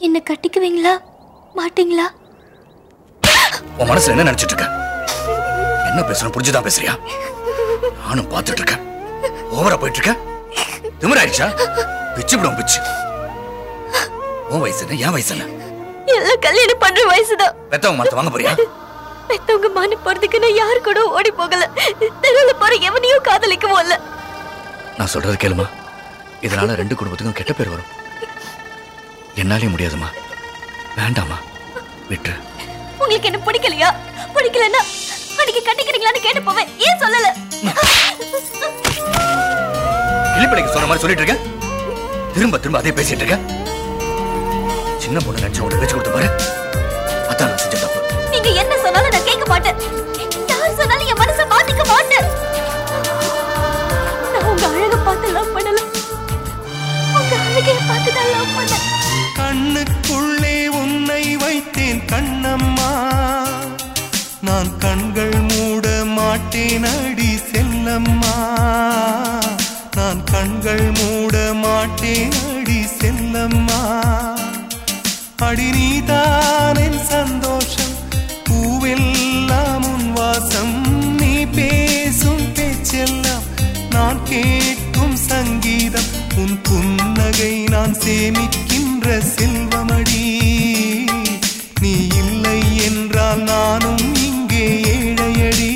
என்ன கட்டிக்குவீங்களா மாட்டீங்களா உன் மனசுல என்ன நினைச்சிட்டு இருக்க என்ன பேசணும் புரிஞ்சுதான் பேசுறியா நானும் பார்த்துட்டு இருக்கேன் ஓவரா போயிட்டு இருக்க திமிராயிடுச்சா பிச்சு விடும் பிச்சு உன் வயசு என்ன என் வயசு என்ன எல்லாம் கல்யாணம் பண்ற வயசுதான் பெத்தவங்க மரத்தை வாங்க போறியா பெத்தவங்க மான போறதுக்கு நான் யாரு கூட ஓடி போகல தெருவுல போற எவனையும் காதலிக்கவும் இல்ல நான் சொல்றது கேளுமா இதனால ரெண்டு குடும்பத்துக்கும் கெட்ட பேர் வரும் என்னாலே முடியாதுமா வேண்டாமா விட்டு உங்களுக்கு என்ன பிடிக்கலையா பிடிக்கலன்னா அன்னைக்கு கட்டிக்கிறீங்களான்னு கேட்டு போவேன் ஏன் சொல்லல கிளிப்படைக்கு சொன்ன மாதிரி சொல்லிட்டு இருக்க திரும்ப திரும்ப அதே பேசிட்டு இருக்க சின்ன பொண்ணு நினைச்சு உனக்கு பேச்சு கொடுத்த பாரு அதான் நான் செஞ்ச தப்பு நீங்க என்ன சொன்னாலும் நான் கேட்க மாட்டேன் யார் சொன்னாலும் என் மனசை மாத்திக்க மாட்டேன் நான் உங்க அழக பார்த்து லவ் பண்ணல உங்க அழகைய பார்த்து தான் லவ் பண்ணேன் கண்ணுக்குள்ளே உன்னை வைத்தேன் கண்ணம்மா நான் கண்கள் மூட மாட்டேன் அடி செல்லம்மா நான் கண்கள் மூட மாட்டேன் அடி செல்லம்மா அடி நீதான் என் சந்தோஷம் பூவெல்லாம் உன் வாசம் நீ பேசும் பேச்செல்லாம் நான் கேட்கும் சங்கீதம் உன் புன்னகை நான் சேமிக்கின்ற செல்வமடி நீ இல்லை என்றால் நானும் இங்கே ஏழையடி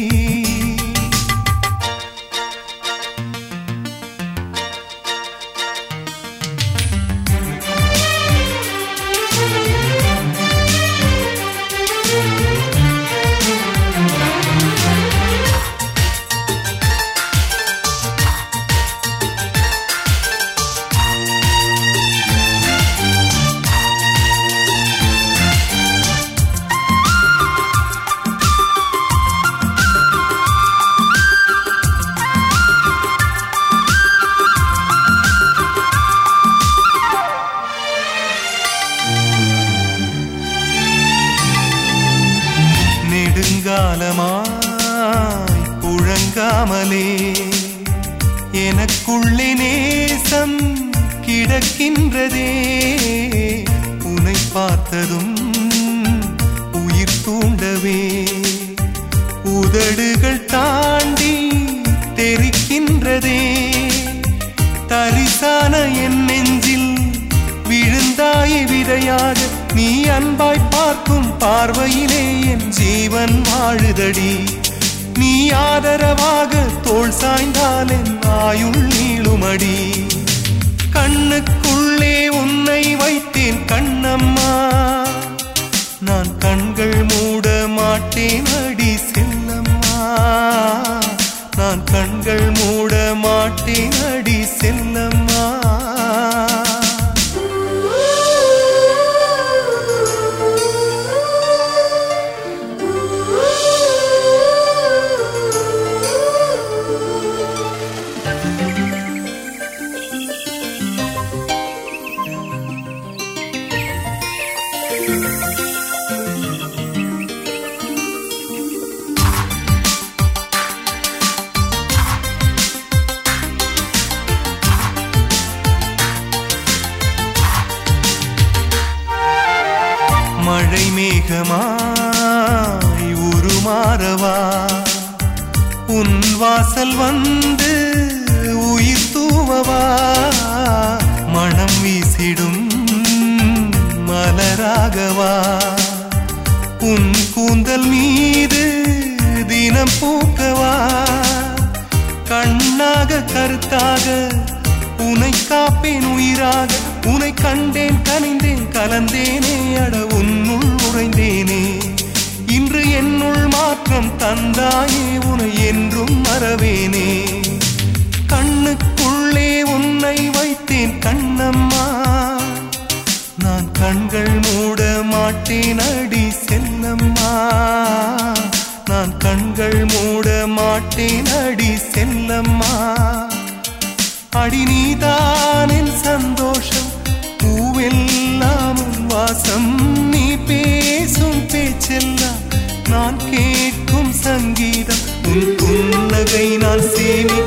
நெடுங்காலமாய் புழங்காமலே எனக்குள்ளே நேசம் கிடக்கின்றதே உன்னை பார்த்ததும் உயிர் தூண்டவே உதடுகள் தாண்டி தெரிக்கின்றதே தரிசான என் நெஞ்சில் விழுந்தாய் விதையாக நீ அன்பாய் பார்க்கும் பார்வையிலே என் ஜீவன் வாழுதடி நீ ஆதரவாக தோள் சாய்ந்தால் என் ஆயுள் நீளுமடி கண்ணுக்குள்ளே உன்னை வைத்தேன் கண்ணம்மா நான் கண்கள் மூட மாட்டேன் அடி செல்லம்மா நான் கண்கள் மூட மாட்டேன் அடி செல்லம்மா மழை மேகமாய் உருமாறவா உன் வாசல் வந்து உயிர் தூவவா மனம் வீசிடும் மலராகவா உன் கூந்தல் மீது தினம் பூக்கவா கண்ணாக கருத்தாக உனை காப்பேன் உயிராக உனை கண்டேன் கனிந்தேன் கலந்தேனே அட உன்னுள் உறைந்தேனே இன்று என்னுள் மாற்றம் தந்தாயே உனை என்றும் மறவேனே கண்ணுக்குள்ளே உன்னை வைத்தேன் கண்ணம்மா நான் கண்கள் மூட மாட்டேன் அடி செல்லம்மா நான் கண்கள் மூட மாட்டேன் அடி செல்லம்மா அடி நீதான் என் சந்தோஷம் பூவெல்லாம் உன் வாசம் நீ பேசும் பேச்செல்லாம் நான் கேட்கும் சங்கீதம் உன் புன்னகை நான் சேமி